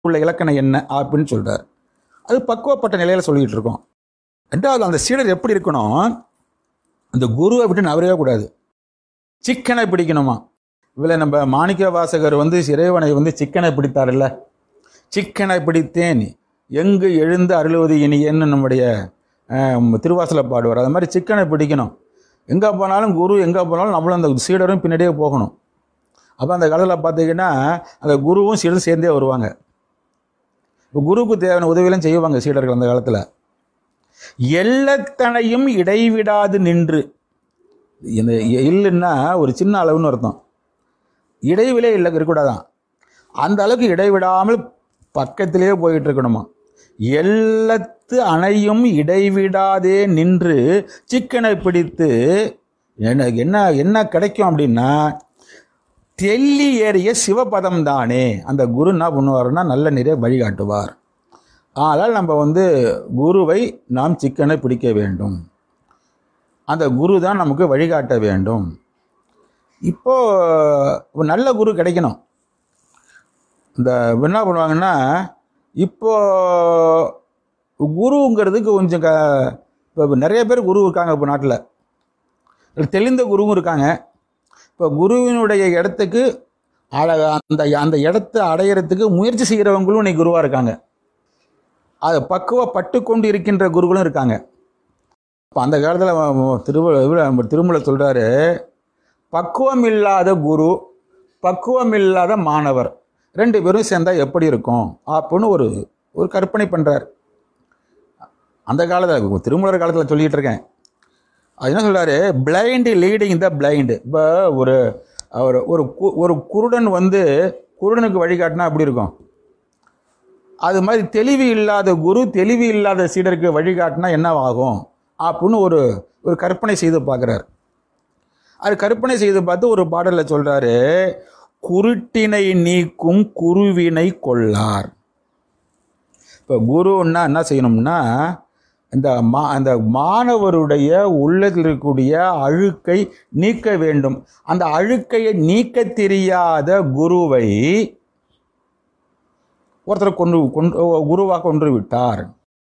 உள்ள இலக்கணம் என்ன அப்படின்னு சொல்றார் அது பக்குவப்பட்ட நிலையில சொல்லிட்டு இருக்கோம் ரெண்டாவது அந்த சீடர் எப்படி இருக்கணும் அந்த குருவை விட்டு நவரவே கூடாது சிக்கனை பிடிக்கணுமா இதில் நம்ம மாணிக்க வாசகர் வந்து இறைவனை வந்து சிக்கனை பிடித்தார்ல சிக்கனை பிடித்தேன் எங்கு எழுந்து அருளுவது இனியன்னு நம்முடைய அஹ், திருவாசலை பாடுவார் அது மாதிரி சிக்கனை பிடிக்கணும் எங்கே போனாலும் குரு எங்கே போனாலும் நம்மளும் அந்த சீடரும் பின்னாடியே போகணும் அப்போ அந்த காலத்தில் பார்த்தீங்கன்னா அந்த குருவும் சீடரும் சேர்ந்தே வருவாங்க இப்போ குருவுக்கு தேவையான உதவியெல்லாம் செய்வாங்க சீடர்கள் அந்த காலத்தில் எல்லத்தனையும் இடைவிடாது நின்று இந்த இல்லைன்னா ஒரு சின்ன அளவுன்னு அர்த்தம் இடைவிலே இல்லை இருக்கக்கூடாதான் அந்த அளவுக்கு இடைவிடாமல் பக்கத்திலேயே போயிட்டு இருக்கணுமா எல்லத்து அணையும் இடைவிடாதே நின்று சிக்கனை பிடித்து என்ன என்ன என்ன கிடைக்கும் அப்படின்னா தெள்ளி ஏறிய சிவபதம் தானே அந்த குரு என்ன பண்ணுவாருன்னா நல்ல நிறைய வழிகாட்டுவார் ஆனால் நம்ம வந்து குருவை நாம் சிக்கனை பிடிக்க வேண்டும் அந்த குரு தான் நமக்கு வழிகாட்ட வேண்டும் இப்போ ஒரு நல்ல குரு கிடைக்கணும் இந்த என்ன பண்ணுவாங்கன்னா இப்போ குருங்கிறதுக்கு கொஞ்சம் க இப்போ நிறைய பேர் குரு இருக்காங்க இப்போ நாட்டில் தெளிந்த குருவும் இருக்காங்க இப்போ குருவினுடைய இடத்துக்கு அழ அந்த அந்த இடத்த அடையிறதுக்கு முயற்சி செய்கிறவங்களும் இன்னைக்கு குருவாக இருக்காங்க அதை பக்குவப்பட்டு கொண்டு இருக்கின்ற குருகளும் இருக்காங்க இப்போ அந்த காலத்தில் திருவள்ள திருமலை சொல்கிறாரு பக்குவம் இல்லாத குரு பக்குவம் இல்லாத மாணவர் ரெண்டு பேரும் சேர்ந்தா எப்படி இருக்கும் அப்படின்னு ஒரு ஒரு கற்பனை பண்ணுறார் அந்த காலத்தில் திருமலர் காலத்தில் சொல்லிகிட்டு இருக்கேன் அது என்ன சொல்றாரு பிளைண்டு லீடிங் த பிளைண்டு இப்போ ஒரு ஒரு ஒரு கு- ஒரு குருடன் வந்து குருடனுக்கு வழிகாட்டினா அப்படி இருக்கும் அது மாதிரி தெளிவு இல்லாத குரு தெளிவு இல்லாத சீடருக்கு வழிகாட்டினா என்னவாகும் அப்படின்னு ஒரு ஒரு கற்பனை செய்து பார்க்குறாரு அது கற்பனை செய்து பார்த்து ஒரு பாடலில் சொல்றாரு குருட்டினை நீக்கும் குருவினை கொள்ளார் இப்போ குருன்னா என்ன செய்யணும்னா இந்த மா அந்த மாணவருடைய உள்ளத்தில் இருக்கக்கூடிய அழுக்கை நீக்க வேண்டும் அந்த அழுக்கையை நீக்க தெரியாத குருவை ஒருத்தர் கொன்று கொன்று குருவாக கொன்று விட்டார்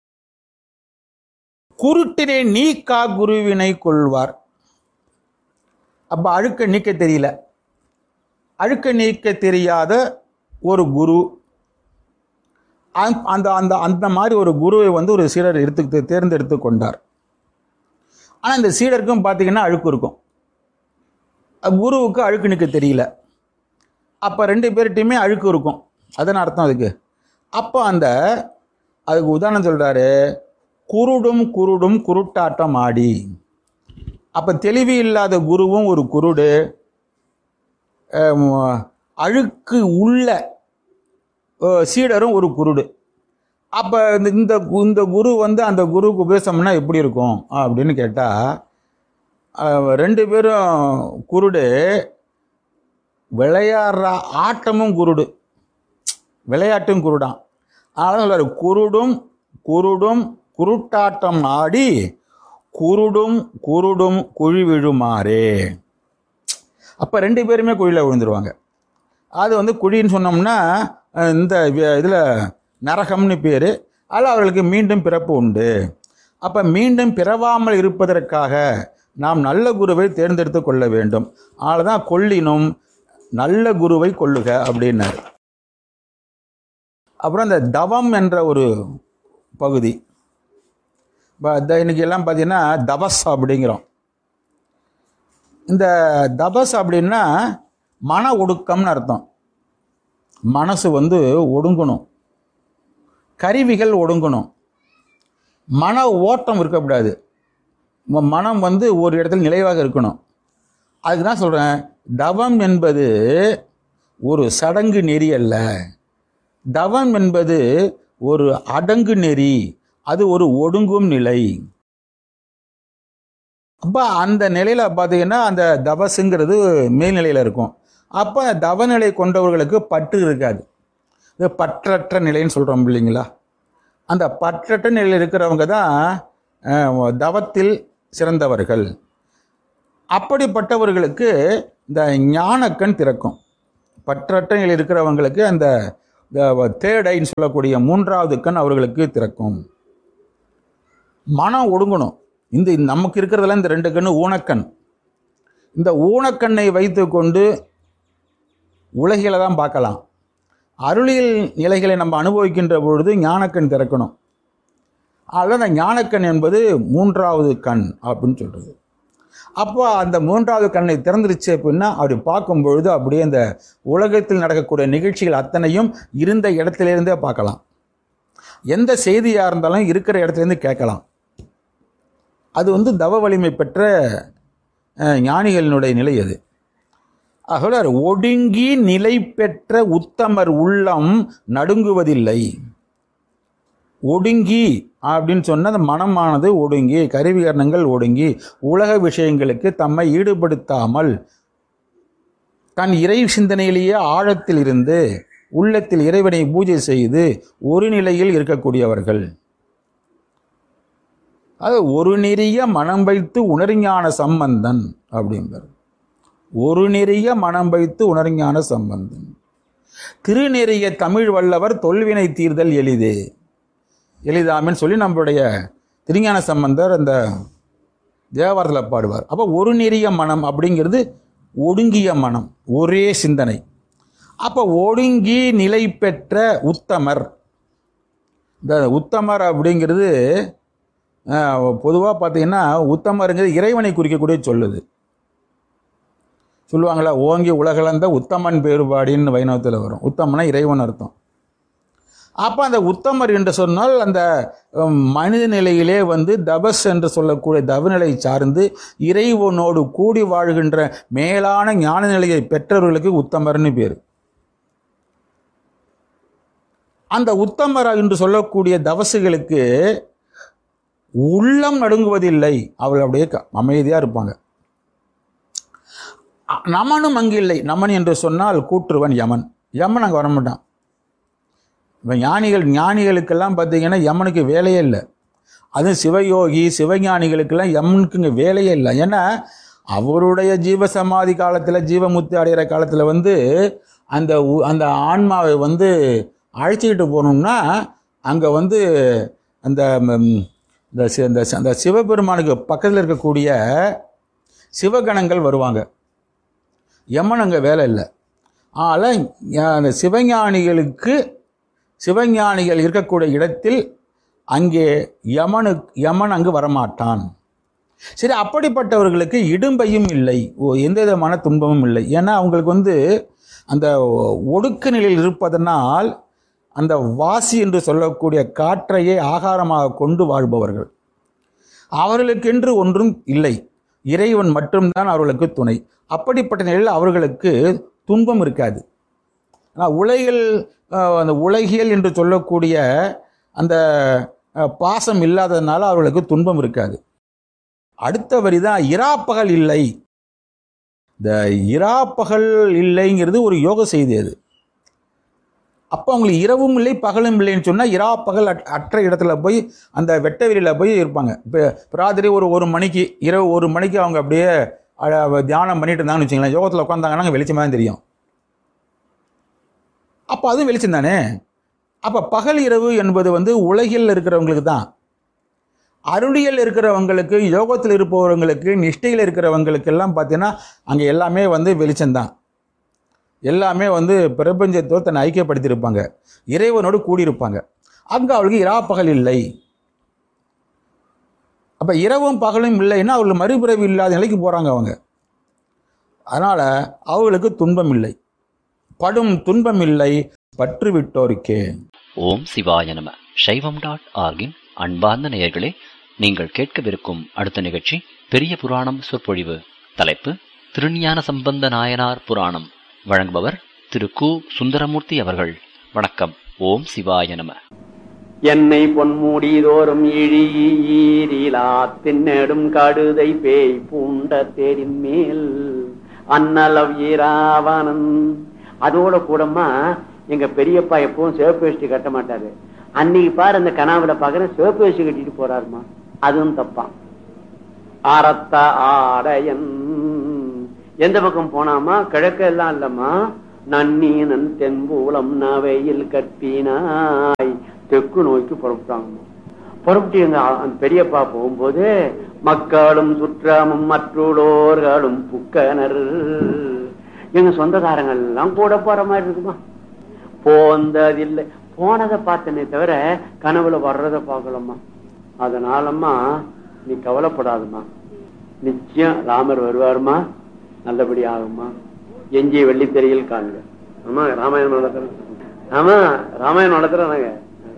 குருட்டினை நீக்கா குருவினை கொள்வார் அப்ப அழுக்க நீக்க தெரியல அழுக்க நீக்க தெரியாத ஒரு குரு அந்த- அந்த அந்த அந்த மாதிரி ஒரு குருவை வந்து ஒரு சீடர் எடுத்து தேர்ந்தெடுத்து கொண்டார் ஆனால் இந்த சீடருக்கும் பார்த்தீங்கன்னா அழுக்கு இருக்கும் அஹ் குருவுக்கு அழுக்கு நிற்க தெரியல அப்போ ரெண்டு பேர்கிட்டையுமே அழுக்கு இருக்கும் அதான அர்த்தம் அதுக்கு அப்போ அந்த அதுக்கு உதாரணம் சொல்கிறாரு குருடும் குருடும் குருட்டாட்டம் ஆடி அப்போ தெளிவு இல்லாத குருவும் ஒரு குருடு அஹ் அழுக்கு உள்ள அஹ் சீடரும் ஒரு குருடு அப்போ இந்த இந்த கு- இந்த குரு வந்து அந்த குருவுக்கு உபதேசம்னா எப்படி இருக்கும் அப்படின்னு கேட்டால் ரெண்டு பேரும் குருடு விளையாடுற ஆட்டமும் குருடு விளையாட்டும் குருடான் அதனால சொல்றாரு குருடும் குருடும் குருட்டாட்டம் ஆடி குருடும் குருடும் குழி விழுமாறே அப்போ ரெண்டு பேருமே குழியில் விழுந்துருவாங்க அது வந்து குழின்னு சொன்னோம்னா அஹ், இந்த இதில் நரகம்னு பேர் அதில் அவர்களுக்கு மீண்டும் பிறப்பு உண்டு அப்போ மீண்டும் பிறவாமல் இருப்பதற்காக நாம் நல்ல குருவை தேர்ந்தெடுத்து கொள்ள வேண்டும் அதனால தான் கொல்லினும் நல்ல குருவை கொள்ளுக அப்படின்னாரு அப்புறம் இந்த தவம் என்ற ஒரு பகுதி இப்போ இந்த இன்னைக்கு எல்லாம் பார்த்தீங்கன்னா தபஸ் அப்படிங்கிறோம் இந்த தபஸ் அப்படின்னா மன ஒடுக்கம்னு அர்த்தம் மனசு வந்து ஒடுங்கணும் கருவிகள் ஒடுங்கணும் மன ஓட்டம் இருக்கக்கூடாது ம- மனம் வந்து ஒரு இடத்துல நிலைவாக இருக்கணும் அதுக்கு தான் சொல்கிறேன் தவம் என்பது ஒரு சடங்கு நெறி அல்ல தவம் என்பது ஒரு அடங்கு நெறி அது ஒரு ஒடுங்கும் நிலை அப்போ அந்த நிலையில் பார்த்தீங்கன்னா அந்த தபசுங்கிறது மேல்நிலையில் இருக்கும் அப்போ தவநிலை கொண்டவர்களுக்கு பற்று இருக்காது இது பற்றற்ற நிலைன்னு சொல்கிறோம் இல்லைங்களா அந்த பற்றற்ற நிலையில் இருக்கிறவங்க தான் அஹ், தவத்தில் சிறந்தவர்கள் அப்படிப்பட்டவர்களுக்கு இந்த ஞானக்கண் திறக்கும் பற்றற்ற நிலையில் இருக்கிறவங்களுக்கு அந்த தேர்ட் ஐன்னு சொல்லக்கூடிய மூன்றாவது கண் அவர்களுக்கு திறக்கும் மனம் ஒடுங்கணும் இந்த நமக்கு இருக்கிறதுல இந்த ரெண்டு கண்ணு ஊனக்கண் இந்த ஊனக்கண்ணை வைத்துக்கொண்டு உலகில தான் பார்க்கலாம் அருளியல் நிலைகளை நம்ம அனுபவிக்கின்ற பொழுது ஞானக்கண் திறக்கணும் அதில் அந்த ஞானக்கண் என்பது மூன்றாவது கண் அப்படின்னு சொல்கிறது அப்போ அந்த மூன்றாவது கண்ணை திறந்துருச்சு அப்படின்னா அப்படி பார்க்கும் பொழுது அப்படியே இந்த உலகத்தில் நடக்கக்கூடிய நிகழ்ச்சிகள் அத்தனையும் இருந்த இடத்திலிருந்தே பார்க்கலாம் எந்த செய்தியாக இருந்தாலும் இருக்கிற இடத்துலேருந்து கேட்கலாம் அது வந்து தவ வலிமை பெற்ற அஹ், ஞானிகளினுடைய நிலை அது ஆகவே ஒடுங்கி நிலை பெற்ற உத்தமர் உள்ளம் நடுங்குவதில்லை ஒடுங்கி அப்படின்னு சொன்ன அந்த மனமானது ஒடுங்கி கருவிகரணங்கள் ஒடுங்கி உலக விஷயங்களுக்கு தம்மை ஈடுபடுத்தாமல் தன் இறை சிந்தனையிலேயே ஆழத்தில் இருந்து உள்ளத்தில் இறைவனை பூஜை செய்து ஒரு நிலையில் இருக்கக்கூடியவர்கள் அது ஒரு நெறிய மனம் வைத்து உணர்ஞான சம்பந்தன் அப்படிங்கிறார் ஒரு நெறிய மனம் வைத்து உணர்ஞான சம்பந்தன் திருநெறிய தமிழ் வல்லவர் தொல்வினை தீர்தல் எளிது எளிதாமின்னு சொல்லி நம்மளுடைய திருஞான சம்பந்தர் அந்த தேவாரத்தில் பாடுவார் அப்போ ஒரு நெறிய மனம் அப்படிங்கிறது ஒடுங்கிய மனம் ஒரே சிந்தனை அப்போ ஒடுங்கி நிலை பெற்ற உத்தமர் இந்த உத்தமர் அப்படிங்கிறது பொதுவாக பார்த்தீங்கன்னா உத்தமருங்கிறது இறைவனை குறிக்கக்கூடிய சொல்லுது சொல்லுவாங்களா ஓங்கி உலகளந்த உத்தமன் பேறுபாடின்னு வைணவத்தில் வரும் உத்தமனா இறைவன் அர்த்தம் அப்போ அந்த உத்தமர் என்று சொன்னால் அந்த உம், மனித நிலையிலே வந்து தபஸ் என்று சொல்லக்கூடிய தவநிலை சார்ந்து இறைவனோடு கூடி வாழ்கின்ற மேலான ஞான நிலையை பெற்றவர்களுக்கு உத்தமர்னு பேர் அந்த உத்தமர் என்று சொல்லக்கூடிய தவசுகளுக்கு உள்ளம் நடுங்குவதில்லை அவர்கள் அப்படியே க- அமைதியா இருப்பாங்க அ- நமனும் அங்கு இல்லை நமன் என்று சொன்னால் கூற்றுவன் யமன் யமன் அங்கே வரமாட்டான் இப்போ ஞானிகள் ஞானிகளுக்கெல்லாம் பார்த்தீங்கன்னா யமனுக்கு வேலையே இல்லை அதுவும் சிவயோகி சிவஞானிகளுக்கெல்லாம் யமனுக்கு இங்கே வேலையே இல்லை ஏன்னா அவருடைய ஜீவ சமாதி காலத்தில் ஜீவமுத்தி அடைகிற காலத்தில் வந்து அந்த உ- அந்த ஆன்மாவை வந்து அழைச்சிக்கிட்டு போகணும்னா அங்கே வந்து அந்த ம், இந்த சி- இந்த சி- அந்த சிவபெருமானுக்கு பக்கத்தில் இருக்கக்கூடிய சிவகணங்கள் வருவாங்க யமன் அங்கே வேலை இல்லை ஆனால் அந்த சிவஞானிகளுக்கு சிவஞானிகள் இருக்கக்கூடிய இடத்தில் அங்கே யமனு யமன் அங்கு வரமாட்டான் சரி அப்படிப்பட்டவர்களுக்கு இடும்பையும் இல்லை ஓ எந்த விதமான துன்பமும் இல்லை ஏன்னா அவங்களுக்கு வந்து அந்த ஒடுக்க நிலையில் இருப்பதனால் அந்த வாசி என்று சொல்லக்கூடிய காற்றையே ஆகாரமாக கொண்டு வாழ்பவர்கள் அவர்களுக்கென்று ஒன்றும் இல்லை இறைவன் மட்டும்தான் அவர்களுக்கு துணை அப்படிப்பட்ட நிலையில் அவர்களுக்கு துன்பம் இருக்காது ஆனால் உலகில் அஹ், அந்த உலகியல் என்று சொல்லக்கூடிய அந்த அஹ், பாசம் இல்லாததுனால அவர்களுக்கு துன்பம் இருக்காது அடுத்த வரி தான் இராப்பகல் இல்லை இந்த இராப்பகல் இல்லைங்கிறது ஒரு யோக செய்தி அது அப்போ அவங்களுக்கு இரவும் இல்லை பகலும் இல்லைன்னு சொன்னால் இராப்பகல் அட்- அற்ற இடத்துல போய் அந்த வெட்ட வெளியில் போய் இருப்பாங்க இப்போ ராத்திரி ஒரு ஒரு மணிக்கு இரவு ஒரு மணிக்கு அவங்க அப்படியே அஹ், தியானம் பண்ணிட்டு இருந்தாங்கன்னு வச்சுங்களேன் யோகத்தில் உட்காந்தாங்கன்னா அங்கே வெளிச்சமாக தான் தெரியும் அப்போ அதுவும் வெளிச்சம் தானே அப்போ பகல் இரவு என்பது வந்து உலகில் இருக்கிறவங்களுக்கு தான் அருளியல் இருக்கிறவங்களுக்கு யோகத்தில் இருப்பவர்களுக்கு நிஷ்டையில் இருக்கிறவங்களுக்கு எல்லாம் பார்த்தீங்கன்னா அங்கே எல்லாமே வந்து வெளிச்சம்தான் எல்லாமே வந்து பிரபஞ்சத்தோடு தன்னை ஐக்கியப்படுத்தியிருப்பாங்க இறைவனோடு கூடியிருப்பாங்க அங்கே அவளுக்கு இரா பகல் இல்லை அப்போ இரவும் பகலும் இல்லைன்னா அவங்களுக்கு மறுபிறவி இல்லாத நிலைக்கு போகிறாங்க அவங்க அதனால் அவர்களுக்கு துன்பம் இல்லை படும் துன்பம் இல்லை பற்று விட்டோருக்கே ஓம் சிவாய நம சைவம் டாட் ஆர்கின் அன்பார்ந்த நேயர்களே நீங்கள் கேட்கவிருக்கும் அடுத்த நிகழ்ச்சி பெரிய புராணம் சொற்பொழிவு தலைப்பு திருஞான சம்பந்த நாயனார் புராணம் வழங்குபவர் திரு கு சுந்தரமூர்த்தி அவர்கள் வணக்கம் ஓம் சிவாய நம என்னை பொன்முடிதோறும் இழியீரிலா தின்னெடும் கடுதை பேய் பூண்ட தேரின் மேல் அன்னலவ் ஈராவணன் அதோட கூடமா எங்க பெரியப்பா எப்பவும் சிவப்பு வேஷ்டி கட்ட மாட்டாரு அன்னைக்கு பாரு அந்த கனாவில பாக்குறேன் சிவப்பு வேஷ்டி கட்டிட்டு போறாருமா அதுவும் தப்பான் ஆரத்த ஆடையன் எந்த பக்கம் போனாமா கிழக்க எல்லாம் இல்லம்மா நன்னீனன் தென்பூலம் நவையில் கட்டினாய் தெற்கு நோக்கி புறப்பட்டாங்க புறப்பட்டு எங்க அந்த பெரியப்பா போகும்போது மக்களும் சுற்றாமும் மற்றுள்ளோர்களும் புக்கனர் எங்க சொந்தக்காரங்க எல்லாம் கூட போற மாதிரி இருக்குமா போந்ததில்லை போனதை பார்த்தனே தவிர கனவுல வர்றதை பார்க்கலம்மா அதனாலம்மா நீ கவலைப்படாதம்மா நிச்சயம் ராமர் வருவாருமா நல்லபடி ஆகுமா எஞ்சிய வெள்ளித்திரையில் காண்க ஆமா ராமாயணம் நடத்துறேன் ஆமா ராமாயணம் நடத்துறாங்க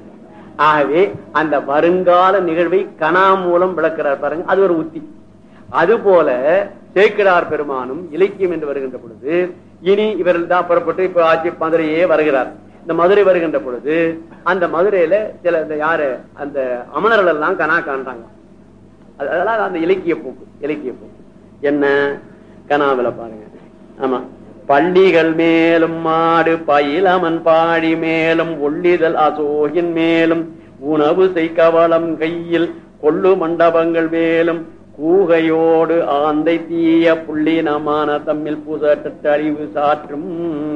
ஆகவே அந்த வருங்கால நிகழ்வை கனா மூலம் விளக்கிறார் பாருங்க அது ஒரு உத்தி அது போல சேக்கிடார் பெருமானும் இலக்கியம் என்று வருகின்ற பொழுது இனி இவர்கள் தான் புறப்பட்டு இப்ப ஆட்சி மதுரையே வருகிறார் இந்த மதுரை வருகின்ற பொழுது அந்த மதுரையில சில இந்த யாரு அந்த அமணர்கள் எல்லாம் கனா காண்றாங்க அது- அதெல்லாம் அந்த இலக்கிய போக்கு இலக்கிய போக்கு என்ன கனாவில பாருங்க ஆமா பள்ளிகள் மேலும் மாடு பயிலமன் பாடி மேலும் ஒள்ளிதல் அசோகின் மேலும் உணவு செய் கவலம் கையில் கொள்ளு மண்டபங்கள் மேலும் கூகையோடு ஆந்தை தீய புள்ளினமான தம்மில் புசட்டு அறிவு சாற்றும்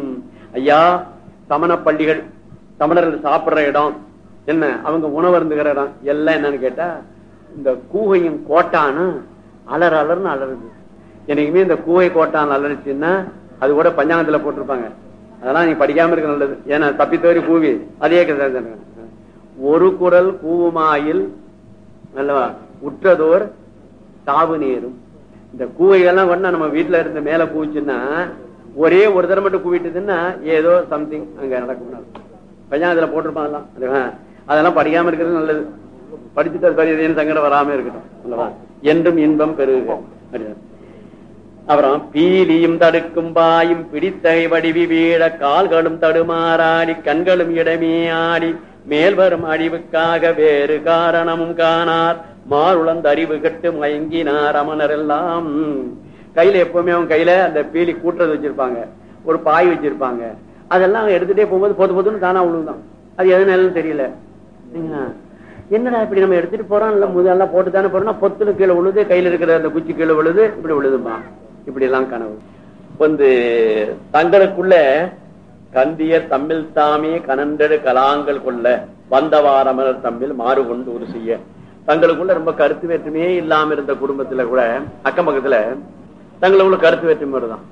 ஐயா சமண பள்ளிகள் சமணர்கள் சாப்பிடுற இடம் என்ன அவங்க உணவு இருந்துகிற இடம் எல்லாம் என்னன்னு கேட்டா இந்த கூகையும் கோட்டானும் அலர் அலர்னு அலருது என்னைக்குமே இந்த கூவை கோட்டான் அலர்ச்சுன்னா அது கூட பஞ்சாங்கத்துல போட்டிருப்பாங்க அதெல்லாம் நீங்க படிக்காம இருக்க நல்லது ஏன்னா தப்பி தவறி கூவி அதே கதை ஒரு குரல் கூவுமாயில் அல்லவா உற்றதோர் தாவு நேரும் இந்த கூவைகள்லாம் கொண்டா நம்ம வீட்டுல இருந்து மேல கூச்சுன்னா ஒரே ஒரு தடவை மட்டும் கூவிட்டுதுன்னா ஏதோ சம்திங் அங்க நடக்கும் பஞ்சாயத்துல போட்டிருப்பாங்கலாம் அது, ஆ, அதெல்லாம் படிக்காம இருக்கிறது நல்லது படிச்சுட்டு அது பரிதேன்னு சங்கடம் வராம இருக்கட்டும் அல்லவா என்றும் இன்பம் பெருக அப்படிதான். அப்புறம் பீலியும் தடுக்கும் பாயும் பிடித்தகை வடிவி வீழ கால்களும் தடுமாறாடி கண்களும் இடமே ஆடி மேல் வரும் அழிவுக்காக வேறு காரணமும் காணார் மாறுளந்த அறிவு கட்டு மயங்கினார் அமனர் எல்லாம் கையில எப்பவுமே அவங்க கையில அந்த பீலி கூட்டுறது வச்சிருப்பாங்க ஒரு பாய் வச்சிருப்பாங்க அதெல்லாம் அவங்க எடுத்துட்டே போகும்போது பொது பொதுன்னு தானா விழுந்தான் அது எதுனாலும் தெரியல சரிங்களா? என்னடா இப்படி நம்ம எடுத்துட்டு போறோம் இல்ல முதல்லாம் போட்டு தானே போறோம்னா பொத்துல கீழே விழுது கையில இருக்கிற அந்த குச்சி கீழே விழுது இப்படி விழுதுமா இப்படி எல்லாம் கனவு வந்து தங்களுக்குள்ள கந்தியர் தம்மில் தாமே கனண்டடு கலாங்கள் கொள்ள வந்தவாரமர் தம்மில் மாறு கொண்டு ஒரு செய்ய தங்களுக்குள்ள ரொம்ப கருத்து வேற்றுமையே இல்லாம இருந்த குடும்பத்துல கூட அக்கம் பக்கத்துல தங்களுக்குள்ள கருத்து வேற்றுமை வருதான்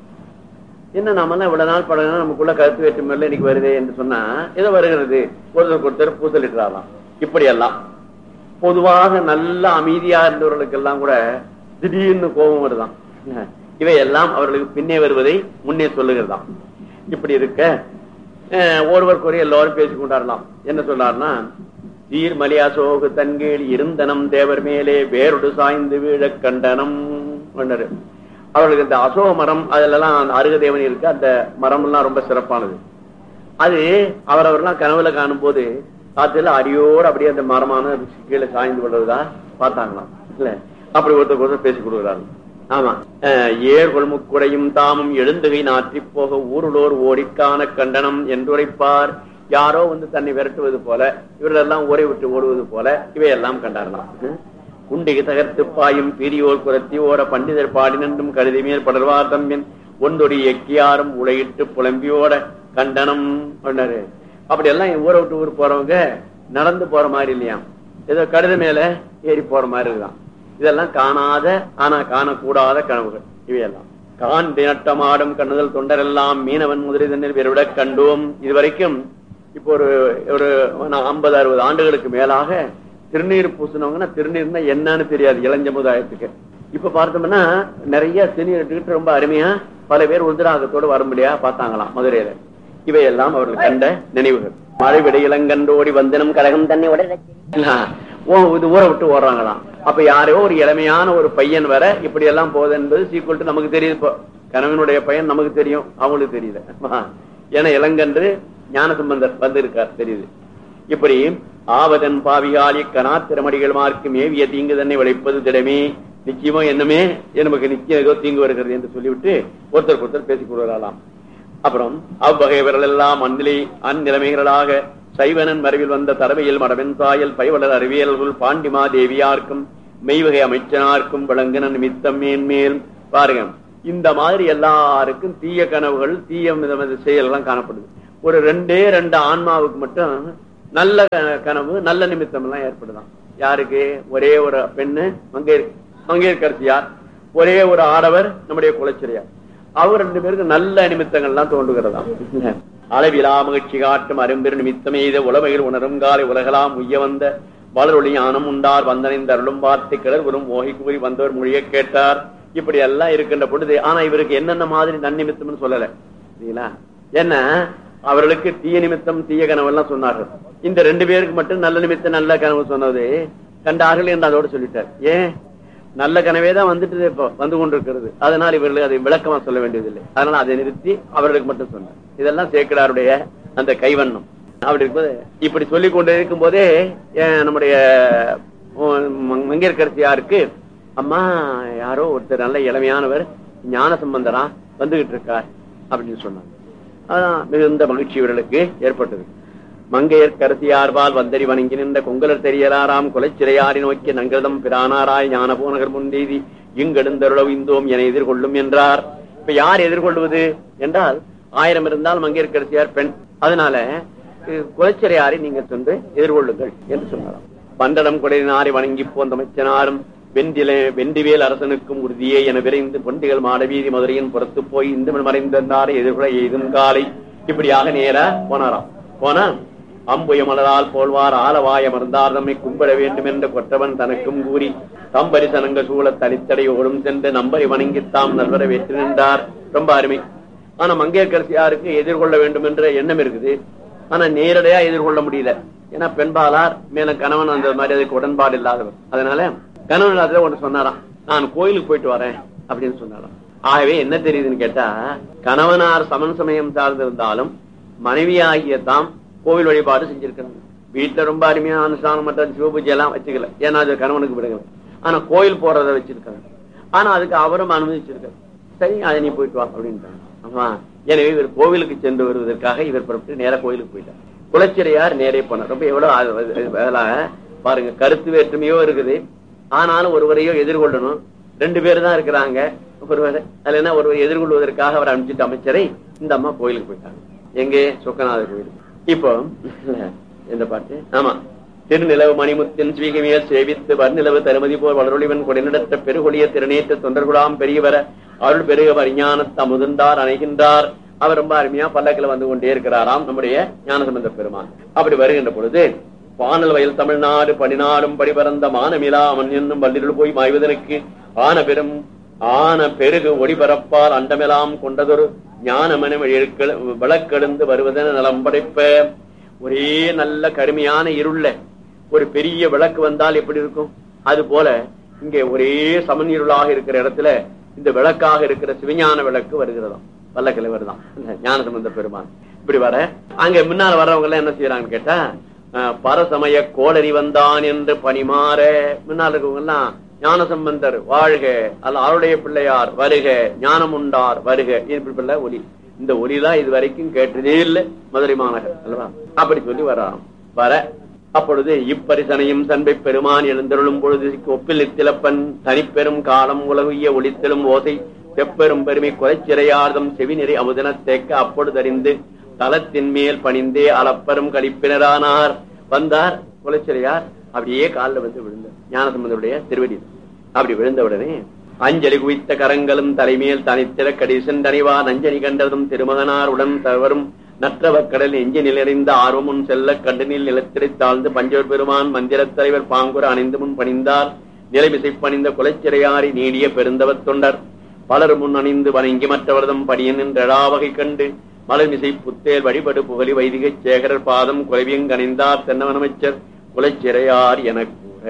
என்ன நாமெல்லாம் இவ்வளவு நாள் பழகினா நமக்குள்ள கருத்து வேற்றுமை இல்லை இன்னைக்கு வருதே என்று சொன்னா ஏதோ வருகிறது ஒருத்தருக்கு ஒருத்தர் பூசலிட்டுறாராம் இப்படி எல்லாம் பொதுவாக நல்ல அமைதியா இருந்தவர்களுக்கு எல்லாம் கூட திடீர்னு கோபம் வருதாம் இவையெல்லாம் அவர்களுக்கு பின்னே வருவதை முன்னே சொல்லுகிறதாம் இப்படி இருக்க அஹ், ஒருவருக்குரிய எல்லாரும் பேசிக் கொண்டாடலாம் என்ன சொன்னார்னா சீர் மலியாசோகு தன்கீழ் இருந்தனம் தேவர் மேலே வேரொடு சாய்ந்து வீழக் கண்டனம் பண்ணாரு அவர்களுக்கு இந்த அசோக மரம் அதுலலாம் அந்த அருகதேவன் இருக்கு அந்த மரம் எல்லாம் ரொம்ப சிறப்பானது அது அவரவர்லாம் கனவுல காணும் போது காத்துல அடியோடு அப்படியே அந்த மரமான கீழே சாய்ந்து விடுறதா பார்த்தாங்களாம் இல்ல அப்படி ஒருத்தருக்கு ஒருத்தர் பேசி கொடுக்குறாங்க ஆமா அஹ், ஏர் கொள்முக்குடையும் தாமும் எழுந்துகை நாற்றி போக ஊருளோர் ஓடிக்கான கண்டனம் என்றுரைப்பார் யாரோ வந்து தன்னை விரட்டுவது போல இவரெல்லாம் ஊரை விட்டு ஓடுவது போல இவையெல்லாம் கண்டாரலாம் குண்டிகை தகர்த்து பாயும் பெரியோர் குரத்தி ஓர பண்டிதர் பாடினன்றும் கருதி மேல் படர்வார் தம்பின் ஒன்றொடி எக்கியாரும் உலையிட்டு புலம்பியோட கண்டனம் பண்ணாரு அப்படி எல்லாம் ஊரை விட்டு ஊர் போறவங்க நடந்து போற மாதிரி இல்லையாம் ஏதோ கழுத மேல ஏறி போற மாதிரி இருக்கான் இதெல்லாம் காணாத ஆனா காணக்கூடாத கனவுகள் இவையெல்லாம் கான் தினட்டமாடும் கண்ணுதல் தொண்டரெல்லாம் மீனவன் முதலி தண்ணீர் விரைவிட கண்டோம் இதுவரைக்கும் இப்போ ஒரு ஒரு ஐம்பது அறுபது ஆண்டுகளுக்கு மேலாக திருநீர் பூசினவங்கன்னா திருநீர்னா என்னன்னு தெரியாது இளஞ்சமுதாயத்துக்கு இப்ப பார்த்தோம்னா நிறைய திருநீர் எடுத்துக்கிட்டு ரொம்ப அருமையா பல பேர் உதிராகத்தோடு வரும்படியா பார்த்தாங்களாம் மதுரையில இவையெல்லாம் அவர்கள் கண்ட நினைவுகள் மழை விட இளங்கண்டோடி வந்தனம் கழகம் தன்னை உடனே ஓ இது ஊரை விட்டு ஓடுறாங்களாம் அப்ப யாரோ ஒரு இளமையான ஒரு பையன் வர இப்படி எல்லாம் போகுது என்பது சீக்கிரம் நமக்கு தெரியுது இப்போ கணவனுடைய பையன் நமக்கு தெரியும் அவங்களுக்கு தெரியல ஏன்னா இளங்கன்று ஞானசம்பந்தர் வந்திருக்கார் தெரியுது இப்படி ஆவதன் பாவிகாலி கனா திருமடிகள் மார்க்கு மேவிய தீங்கு தன்னை விளைப்பது திடமே நிச்சயமா என்னமே நமக்கு நிச்சயம் ஏதோ தீங்கு வருகிறது என்று சொல்லிவிட்டு ஒருத்தருக்கு ஒருத்தர் பேசிக் கொள்கிறாராம் அப்புறம் அவ்வகைவர்கள் எல்லாம் அந்நிலை அந்நிலைமைகளாக சைவனன் மறைவில் வந்த தரவையில் மடவன் தாயல் பைவலர் அறிவியல்கள் பாண்டிமா தேவியார்க்கும் மெய்வகை அமைச்சனார்க்கும் விளங்கின நிமித்தம் மேன்மேல் பாருங்க இந்த மாதிரி எல்லாருக்கும் தீய கனவுகள் தீய வித செயல்கள்லாம் காணப்படுது ஒரு ரெண்டே ரெண்டு ஆன்மாவுக்கு மட்டும் நல்ல க- கனவு நல்ல நிமித்தம் எல்லாம் ஏற்படுதான் யாருக்கு ஒரே ஒரு பெண்ணு மங்கையர் மங்கையர்கரசியார் ஒரே ஒரு ஆடவர் நம்முடைய குலச்சிறையார் அவர் ரெண்டு பேருக்கு நல்ல நிமித்தங்கள்லாம் தோன்றுகிறதாம் அளவிலா மகிழ்ச்சி காட்டும் அரும்பெரு நிமித்தமே இத உலமையில் உணரும் காலை உலகலாம் உய்ய வந்த வளரொளி ஞானம் உண்டார் வந்தனைந்த அருளும் வார்த்தை கிளர் வரும் மோகி கூறி வந்தவர் மொழியை கேட்டார் இப்படி எல்லாம் இருக்கின்ற பொழுது ஆனா இவருக்கு என்னென்ன மாதிரி நன்னிமித்தம்னு சொல்லல சரிங்களா என்ன அவர்களுக்கு தீய நிமித்தம் தீய கனவு எல்லாம் சொன்னார்கள் இந்த ரெண்டு பேருக்கு மட்டும் நல்ல நிமித்தம் நல்ல கனவு சொன்னது கண்டார்கள் என்று அதோடு சொல்லிட்டார் ஏன் நல்ல கனவே தான் வந்துட்டு இப்போ வந்து கொண்டிருக்கிறது அதனால் இவர்கள் அதை விளக்கமா சொல்ல வேண்டியதில்லை அதனால அதை நிறுத்தி அவர்களுக்கு மட்டும் சொன்னார் இதெல்லாம் சேக்கடாருடைய அந்த கைவண்ணம் அப்படி இருக்கும்போது இப்படி சொல்லிக் கொண்டு இருக்கும் போதே அஹ், நம்முடைய உம், மங்கையர்கரசியாருக்கு அம்மா யாரோ ஒருத்தர் நல்ல இளமையானவர் ஞான சம்பந்தரா வந்துகிட்டு இருக்கார் அப்படின்னு சொன்னாங்க அதான் மிகுந்த மகிழ்ச்சி இவர்களுக்கு ஏற்பட்டது மங்கையர் கருத்தியார்பால் வந்தறி வணங்கி நின்ற கொங்கலர் தெரியலாராம் கொலைச்சிறையாரி நோக்கி நங்கதம் பிரானாராய் ஞான பூனகர் முந்தீதி இங்கெடுந்தருளவு இந்தோம் என எதிர்கொள்ளும் என்றார் இப்ப யார் எதிர்கொள்வது என்றால் ஆயிரம் இருந்தால் மங்கையர் கருத்தியார் பெண் அதனால அஹ், குலச்சிறையாரை நீங்க சென்று எதிர்கொள்ளுங்கள் என்று சொன்னாராம் பண்டடம் குடையினாரை வணங்கி போந்த அமைச்சனாரும் வெண்டில வெண்டிவேல் அரசனுக்கும் உறுதியே என விரைந்து பொண்டிகள் மாடவீதி மதுரையின் புறத்து போய் இந்து மறைந்தாரை எதிர்கொள்ள எய்தும் காலை இப்படியாக நேரா போனாராம் போனா அம்புய மலரால் போல்வார் ஆலவாய மருந்தார் நம்மை கும்பிட வேண்டும் என்ற கொற்றவன் தனக்கும் கூறி தம்பரிசனங்க சூழ தனித்தடையோடும் சென்று நம்பரை வணங்கி தாம் நல்வர வெற்றி நின்றார் ரொம்ப அருமை ஆனா மங்கையர்கரசியாருக்கு எதிர்கொள்ள வேண்டும் என்ற எண்ணம் இருக்குது ஆனா நேரடியா எதிர்கொள்ள முடியல ஏன்னா பெண்பாலார் மேலும் கணவன் அந்த மாதிரி அதுக்கு உடன்பாடு இல்லாதவர் அதனால கணவன் இல்லாத ஒன்று சொன்னாராம் நான் கோயிலுக்கு போயிட்டு வரேன் அப்படின்னு சொன்னாராம் ஆகவே என்ன தெரியுதுன்னு கேட்டா கணவனார் சமன் சமயம் சார்ந்திருந்தாலும் மனைவியாகிய தாம் கோவில் வழிபாடு செஞ்சிருக்கணும் வீட்டுல ரொம்ப அருமையான அனுஷ்டானம் மற்ற சிவபூஜை எல்லாம் வச்சுக்கல ஏன்னா அது கணவனுக்கு விடுங்க ஆனா கோயில் போறத வச்சிருக்காங்க ஆனா அதுக்கு அவரும் அனுமதிச்சிருக்காரு சரி அதை நீ போயிட்டு வா அப்படின்ட்டாங்க ஆமா எனவே இவர் கோவிலுக்கு சென்று வருவதற்காக இவர் புறப்பட்டு நேரா கோயிலுக்கு போயிட்டார் குலச்சிறையார் நேரே போனார் ரொம்ப எவ்வளவு ஆ- அது- வேலை பாருங்க கருத்து வேற்றுமையோ இருக்குது ஆனாலும் ஒருவரையோ எதிர்கொள்ளணும் ரெண்டு பேர் தான் இருக்கிறாங்க ஒருவர் அதுல என்ன ஒருவர் எதிர்கொள்வதற்காக அவர் அனுப்பிச்சிட்டு அமைச்சரை இந்த அம்மா கோயிலுக்கு போயிட்டாங்க எங்கே சொக்கநாதர் கோயில் இப்போ இந்த பாட்டு ஆமா திருநிலவு மணிமுத்தின் ஸ்வீகமியல் சேவித்து வர்நிலவு தருமதி போர் வளரொளிவன் கொடிநடத்த பெருகொடிய திருநேற்ற தொண்டர்குலாம் பெரியவர அருள் பெருக வரிஞானத் அமுதந்தார் அணைகின்றார் அவர் ரொம்ப அருமையா பல்லக்கில் வந்து கொண்டே இருக்கிறாராம் நம்முடைய ஞானசம்பந்த பெருமான் அப்படி வருகின்ற பொழுது வானல் வயல் தமிழ்நாடு பணிநாடும் படிபறந்த மானமிலா அவன் என்னும் வள்ளிருள் போய் மாய்வதற்கு ஆன பெரும் ஆன பெருகு ஒளிபரப்பால் அண்டமெல்லாம் கொண்டதொரு ஞானமன விளக்கெழுந்து வருவதென நலம் படைப்ப ஒரே நல்ல கடுமையான இருள்ல ஒரு பெரிய விளக்கு வந்தால் எப்படி இருக்கும் அது போல இங்கே ஒரே சமன் இருளாக இருக்கிற இடத்துல இந்த விளக்காக இருக்கிற சிவஞான விளக்கு வருகிறதாம் வல்லக்கிழமை வருதான் ஞான சம்பந்த பெருமான் இப்படி வர அங்க முன்னால் வர்றவங்க எல்லாம் என்ன செய்யறாங்கன்னு கேட்டா அஹ், பரசமய கோளரி வந்தான் என்று பணிமாற முன்னால் இருக்கவங்க எல்லாம் ஞான சம்பந்தர் வாழ்க அல்ல அவருடைய பிள்ளையார் வருக ஞானம் உண்டார் வருக இப்படி ஒலி இந்த ஒலிதான் இது வரைக்கும் கேட்டதே இல்லை மதுரை மாநகர் அல்லவா அப்படி சொல்லி வராம் வர அப்பொழுது இப்பரிசனையும் சண்பை பெருமான் எழுந்தருளும் பொழுது ஒப்பில் நித்திலப்பன் தனிப்பெரும் காலம் உலகுய ஒளித்தெழும் ஓசை செப்பெரும் பெருமை குலைச்சிறையார்தம் செவிநெறி அமுதன தேக்க அப்பொழுது அறிந்து தலத்தின் மேல் பணிந்தே அளப்பெரும் கழிப்பினரானார் வந்தார் குலைச்சிறையார் அப்படியே காலில் வந்து விழுந்தார் ஞானசம்பந்தருடைய திருவடி அப்படி விழுந்த உடனே அஞ்சலி குவித்த கரங்களும் தலைமையில் தனித்திர கடிசன் தனிவா நஞ்சனி கண்டதும் திருமகனார் உடன் தவறும் நற்றவக்கடல் எஞ்சி நிலறிந்த ஆர்வமுன் செல்ல கண்டனில் நிலத்திரை தாழ்ந்து பஞ்சவர் பெருமான் மந்திரத் தலைவர் பாங்குர அணிந்து முன் பணிந்தார் நிலைமிசை பணிந்த குலைச்சிறையாரி நீடிய பெருந்தவத் தொண்டர் பலர் முன் அணிந்து வணங்கி மற்றவர்தம் படியன் என்றழாவகை கண்டு மலர்மிசை புத்தேர் வழிபடு புகழி வைதிக சேகரர் பாதம் குலவியங்கணிந்தார் தென்னவனமைச்சர் குலைச்சிறையார் என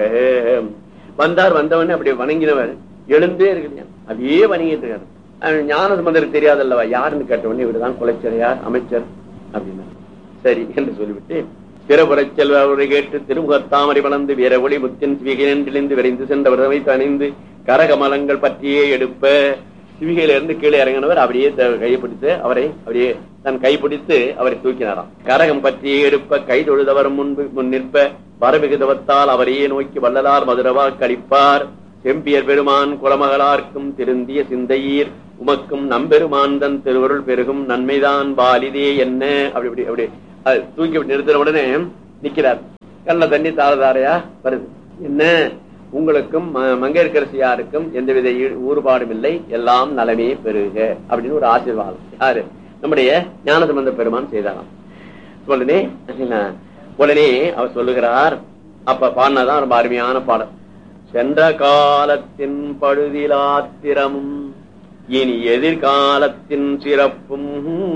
கூற வந்தார் வந்தவனே அப்படி வணங்கினவர் எழுந்தே இருக்கு அப்படியே வணங்கிட்டு இருக்காரு அவன் ஞான சம்பந்தருக்கு தெரியாதல்லவா யாருன்னு கேட்டவொடனே இவருதான் குலைச்சரையார் அமைச்சர் அப்படின்னா சரி என்று சொல்லிவிட்டு திறபுறச் செல்வரை கேட்டு திருமுகத்தாமரை வளர்ந்து வீர ஒளி முத்தின் சிவிகையிலிருந்து விரைந்து சென்றவரை தணிந்து கரகமலங்கள் பற்றியே எடுப்ப சிவிகையில இருந்து கீழே இறங்கினவர் அப்படியே த- கையை பிடித்து அவரை அப்படியே தன் கை பிடித்து அவரை தூக்கினாராம் கரகம் பற்றியே எடுப்ப கை தொழுதவர் முன்பு முன் நிற்ப வரவிகுதவத்தால் அவரையே நோக்கி வள்ளலார் மதுரவா கழிப்பார் செம்பியர் பெருமான் குலமகளார்க்கும் திருந்திய சிந்தையீர் உமக்கும் நம்பெருமான் தன் திருவருள் பெருகும் நன்மைதான் வாலிதே என்ன அப்படி இப்படி அப்படி அது தூக்கி அப்படி நிறுத்தின உடனே நிக்கிறார் கண்ண தண்ணி தாரதாரையா வருது என்ன உங்களுக்கும் ம- மங்கையர்க்கரசியாருக்கும் எந்தவித ஈ- ஊறுபாடும் இல்லை எல்லாம் நலமே பெருக அப்படின்னு ஒரு ஆசீர்வாதம் யாரு நம்முடைய ஞானசம்பந்த பெருமான் செய்தாராம் உடனே உடனே அவர் சொல்லுகிறார் அப்ப பாடினதான் ரொம்ப அருமையான பாடல் சென்ற காலத்தின் பழுதிலாத்திரமும் இனி எதிர்காலத்தின் சிறப்பும்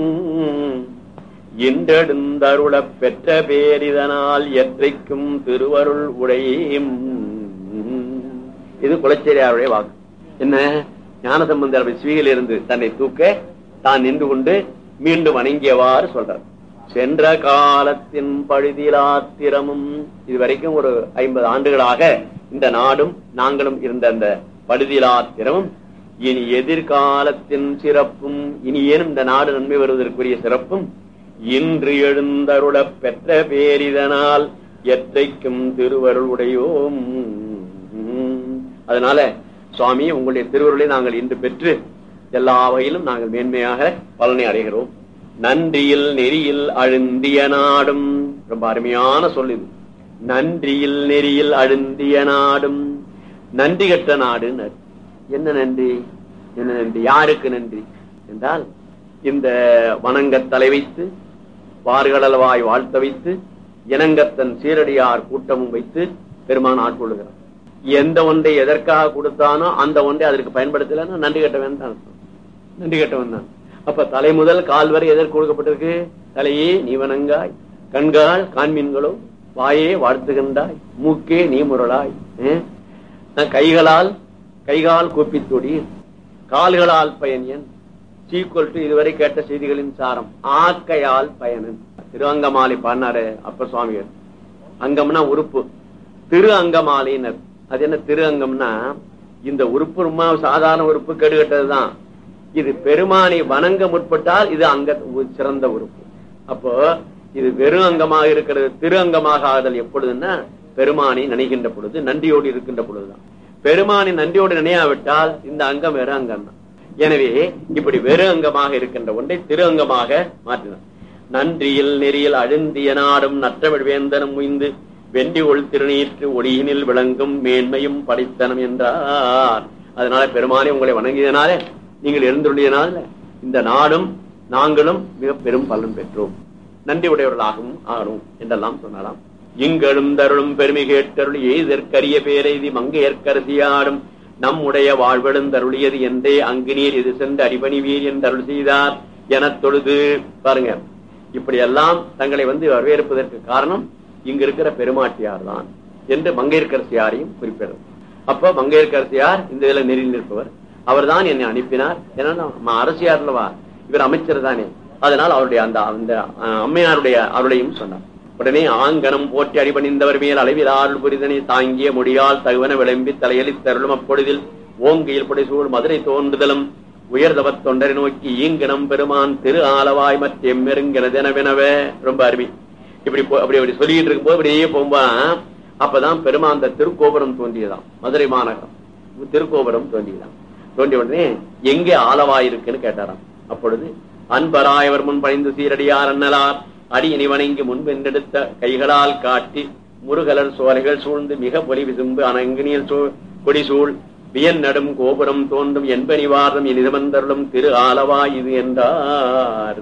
இன்றெடுந்தருளப் பெற்ற பேரிதனால் எற்றைக்கும் திருவருள் உடையும் இது குலச்சேரியாருடைய வாக்கு என்ன ஞானசம்பந்தர் சிவியில் இருந்து தன்னை தூக்க தான் நின்று கொண்டு மீண்டும் வணங்கியவாறு சொல்றார் சென்ற காலத்தின் பழுதிலாத்திரமும் இதுவரைக்கும் ஒரு ஐம்பது ஆண்டுகளாக இந்த நாடும் நாங்களும் இருந்த அந்த பழுதிலாத்திரமும் இனி எதிர்காலத்தின் சிறப்பும் இனி ஏனும் இந்த நாடு நன்மை வருவதற்குரிய சிறப்பும் இன்று எழுந்தருளப் பெற்ற பேரிதனால் எத்தைக்கும் திருவருள் உடையோம் அதனால சுவாமி உங்களுடைய திருவருளை நாங்கள் இன்று பெற்று எல்லா வகையிலும் நாங்கள் மேன்மையாக பலனை அடைகிறோம் நன்றியில் நெறியில் அழுந்திய நாடும் ரொம்ப அருமையான சொல் இது நன்றியில் நெறியில் அழுந்திய நாடும் நன்றி கட்ட நாடுனர் என்ன நன்றி என்ன நன்றி யாருக்கு நன்றி என்றால் இந்த வணங்கத் தலை வைத்து வார்கடல்வாய் வாழ்த்த வைத்து இனங்கத்தன் சீரடியார் கூட்டமும் வைத்து பெருமான் ஆட்கொள்ளுகிறார் எந்த ஒன்றை எதற்காக கொடுத்தானோ அந்த ஒன்றை அதற்கு பயன்படுத்தலன்னா நன்றி கட்டவன் தான் அர்த்தம். நன்றி கட்டவன் தான் அப்ப தலை முதல் கால் வரை எதற்கு கொடுக்கப்பட்டிருக்கு தலையே நீ வணங்காய் கண்கால் காண்மீன்களோ வாயே வாழ்த்துகின்றாய் மூக்கே நீ முரளாய் ஏ? நான் கைகளால் கைகால் கூப்பித்தொடி கால்களால் பயனியன் சீக்குவல் டு இதுவரை கேட்ட செய்திகளின் சாரம் ஆக்கையால் பயனன் திருவங்கமாலை பாடினாரு அப்ப சுவாமிகள் அங்கம்னா உறுப்பு திரு அங்கமாலையினர் அது என்ன திரு அங்கம்னா இந்த உறுப்பு ரொம்ப சாதாரண உறுப்பு கெடுகட்டதுதான் இது பெருமானை வணங்க முற்பட்டால் இது அங்க ஒரு சிறந்த உறுப்பு அப்போ இது வெறும் அங்கமாக இருக்கிறது திரு அங்கமாக ஆதல் எப்பொழுதுன்னா பெருமானை நினைக்கின்ற பொழுது நன்றியோடு இருக்கின்ற பொழுதுதான் பெருமானை நன்றியோடு நினையாவிட்டால் இந்த அங்கம் வெறும் அங்கம் தான் எனவே இப்படி வெறு அங்கமாக இருக்கின்ற ஒன்றை திரு அங்கமாக மாற்றினார் நன்றியில் நெறியில் அழுந்திய நாடும் நற்றமிழ் வேந்தனும் முய்ந்து வெண்டி ஒள் திருநீற்று ஒளியினில் விளங்கும் மேன்மையும் படைத்தனம் என்றார் அதனால பெருமானே உங்களை வணங்கியதனாலே நீங்கள் எழுந்துள்ளதனால இந்த நாடும் நாங்களும் மிக பெரும் பலன் பெற்றோம் நன்றி உடையவர்களாகவும் ஆகணும் என்றெல்லாம் சொன்னலாம் இங்கழும் தருளும் பெருமை கேட்டருள் எய்தற்கரிய பேரெய்தி மங்கையற்கரசியாடும் நம்முடைய வாழ்வெழுந்தருளியது என்றே அங்கு நீர் இது சென்று அடிபணிவீர் என்று அருள் செய்தார் எனத் தொழுது பாருங்க இப்படி எல்லாம் தங்களை வந்து வரவேற்பதற்கு காரணம் இங்க இருக்கிற பெருமாட்டியார் தான் என்று மங்கையர்கரசியாரையும் குறிப்பிடுறது அப்ப மங்கையர்கரசியார் இந்த இதுல நெறி நிற்பவர் அவர்தான் என்னை அனுப்பினார் ஏன்னா நம்ம அரசியார்லவா இவர் அமைச்சர் தானே அதனால் அவருடைய அந்த அந்த அஹ், அம்மையாருடைய அருளையும் சொன்னார் உடனே ஆங்கனம் போற்றி அடிபணிந்தவர் மேல் அளவில் ஆறுள் புரிதனை தாங்கிய முடியால் தகுவன விளம்பி தலையலி தருளும் அப்பொழுதில் ஓங்கியில் புடைசூழ் மதுரை தோன்றுதலும் உயர்தவத் தொண்டரை நோக்கி ஈங்கனம் பெருமான் திரு ஆலவாய் மற்ற எம்மெருங்கெனதெனவெனவே ரொம்ப அருமை இப்படி போ- அப்படி அப்படி சொல்லிட்டு இருக்கும்போது அப்படியே போகும்போது அப்பதான் பெருமான் அந்த திருக்கோபுரம் தோன்றியதாம் மதுரை மாநகரம் திருக்கோபுரம் தோன்றியதாம் தோன்றிய உடனே எங்கே ஆலவாய் இருக்குன்னு கேட்டாராம் அப்பொழுது அன்பராயவர் முன் பணிந்து சீரடியார் அண்ணலார் அடி இனி வணங்கி முன்பென்றெடுத்த கைகளால் காட்டி முருகலர் சோலைகள் சூழ்ந்து மிக பொலி விசும்பு அனங்கினியல் சூழ் கொடிசூழ் வியன் நடும் கோபுரம் தோன்றும் என்பனிவாரம் இனிதமந்தருளும் திரு ஆலவாய் இது என்றார்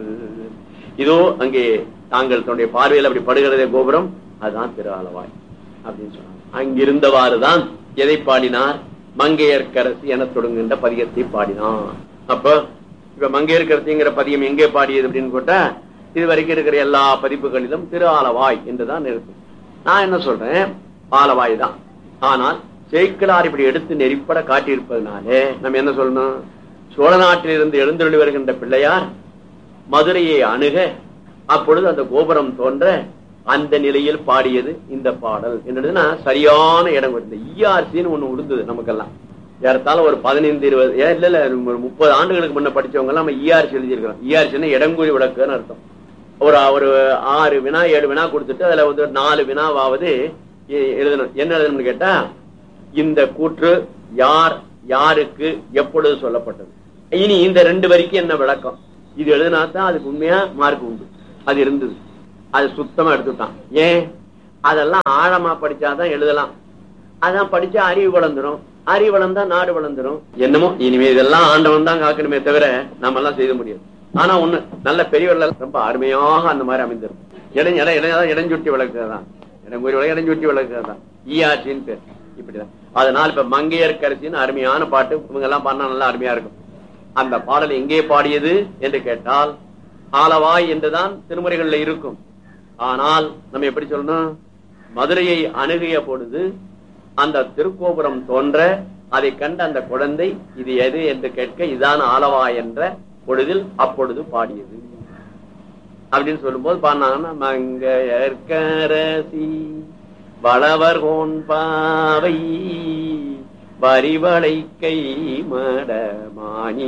இதோ அங்கே தாங்கள் தன்னுடைய பார்வையில் அப்படி படுகிறதே கோபுரம் அதுதான் திரு ஆலவாய் அப்படின்னு சொன்னாங்க அங்கிருந்தவாறுதான் எதை பாடினார் மங்கையர்க்கரசி என தொடங்குகின்ற பதிகத்தை பாடினான் அப்ப இப்ப மங்கையர்க்கரசிங்கிற பதியம் எங்கே பாடியது அப்படின்னு கேட்டா இது வரைக்கும் இருக்கிற எல்லா பதிப்புகளிலும் திரு ஆலவாய் என்றுதான் இருக்கும் நான் என்ன சொல்றேன் ஆலவாய் தான் ஆனால் சேக்கிலார் இப்படி எடுத்து நெறிப்பட காட்டியிருப்பதனாலே நம்ம என்ன சொல்லணும் சோழ நாட்டிலிருந்து எழுந்தருளி வருகின்ற பிள்ளையார் மதுரையை அணுக அப்பொழுது அந்த கோபுரம் தோன்ற அந்த நிலையில் பாடியது இந்த பாடல் என்னதுன்னா சரியான இடம் இந்த இஆர்சின்னு ஒண்ணு உடுந்தது நமக்கெல்லாம் ஏறத்தாழ ஒரு பதினைந்து இருபது ஏன் இல்ல இல்ல ஒரு முப்பது ஆண்டுகளுக்கு முன்ன படிச்சவங்க எல்லாம் நம்ம இஆர்சி எழுதியிருக்கிறோம் இஆர்சின்னா இடங்குறி விளக்குன்னு அர்த்தம் ஒரு ஒரு ஆறு வினா ஏழு வினா கொடுத்துட்டு அதுல வந்து ஒரு நாலு வினாவாவது எ- எழுதணும் என்ன எழுதணும்னு கேட்டா இந்த கூற்று யார் யாருக்கு எப்பொழுது சொல்லப்பட்டது இனி இந்த ரெண்டு வரிக்கு என்ன விளக்கம் இது எழுதினா தான் அதுக்கு உண்மையா மார்க் உண்டு அது இருந்தது அது சுத்தமா எடுத்துட்டான் ஏன் அதெல்லாம் ஆழமா படிச்சாதான் எழுதலாம் அதான் படிச்சா அறிவு வளர்ந்துரும் அறிவு வளர்ந்தா நாடு வளர்ந்துரும் என்னமோ இனிமே இதெல்லாம் ஆண்டவன் தான் காக்கணுமே தவிர நாம எல்லாம் செய்ய முடியாது ஆனா ஒண்ணு நல்ல பெரியவர்கள் ரொம்ப அருமையாக அந்த மாதிரி அமைந்திருக்கும் இடம் இடம் இடம் இடஞ்சுட்டி விளக்குறதுதான் இடங்குறி விளக்கு இடஞ்சுட்டி விளக்குறதுதான் ஈஆர்ச்சின்னு பேர் இப்படிதான் அதனால இப்ப மங்கையர்கரசின்னு அருமையான பாட்டு இவங்க எல்லாம் பாடினா நல்லா அருமையா இருக்கும் அந்த பாடல் எங்கே பாடியது என்று கேட்டால் ஆலவாய் என்றுதான் திருமுறைகள்ல இருக்கும் ஆனால் நம்ம எப்படி சொல்லணும் மதுரையை அணுகிய பொழுது அந்த திருக்கோபுரம் தோன்ற அதை கண்ட அந்த குழந்தை இது எது என்று கேட்க இதான் ஆலவாய் என்ற பொழுதில் அப்பொழுது பாடியது அப்படின்னு சொல்லும்போது பாடினாங்கன்னா மங்கையர்கரசி வளவர் கோன் பாவை வரிவளை கை மடமானி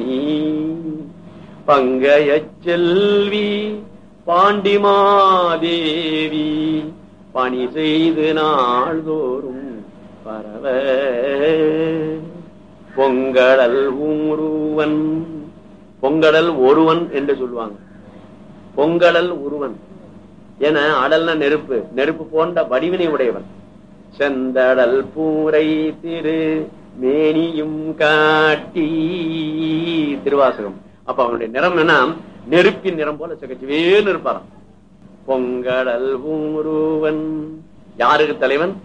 பங்கைய செல்வி பாண்டிமாதேவி பணி செய்து நாள்தோறும் பரவ பொங்கடல் ஊருவன் பொங்கடல் ஒருவன் என்று சொல்லுவாங்க பொங்கடல் ஒருவன் என அடல்ன நெருப்பு நெருப்பு போன்ற வடிவினை உடையவன் செந்தடல் பூரை திரு மேனியும் காட்டி திருவாசகம் அப்ப அவனுடைய நிறம் என்ன நெருப்பின் நிறம் போல சிகச்சுவேன்னு இருப்பாராம் பொங்கடல் ஊருவன் யாருக்கு தலைவன்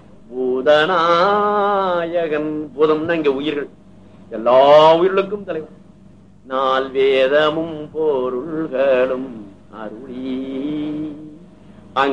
பூதநாயகன் பூதம்னா இங்க உயிர்கள் எல்லா உயிர்களுக்கும் தலைவன் நால் வேதமும் பொருள்களும் அருளி